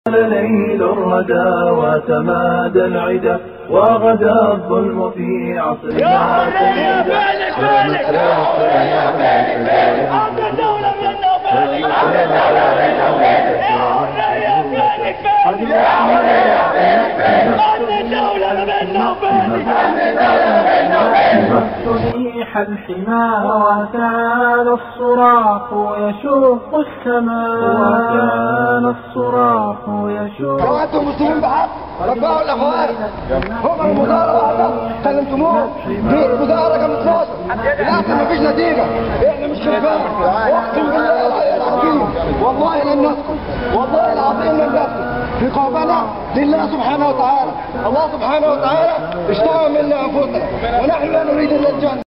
ليل الردى وتمادى العدا وغدا الظلم في عصرنا يا يا فعلك فعلك يا فعلك عبد الدولة من نوبالك عبد الدولة من نوبالك يا فعلك فعلك عبد الدولة من نوبالك صنيح الحمى وكان الصراخ يشق السماء وكان الصراخ يشق لو انتم مسلمين بحق رجعوا الاخوان هم المظاهره هذا كلمتموه في مظاهره كانت ناصر لكن مفيش نتيجه احنا مش خايفين اقسم بالله العظيم والله لن نسكت والله العظيم لن نسكت رقابنا لله سبحانه وتعالى الله سبحانه وتعالى اشترى منا انفسنا ونحن لا نريد الا الجنه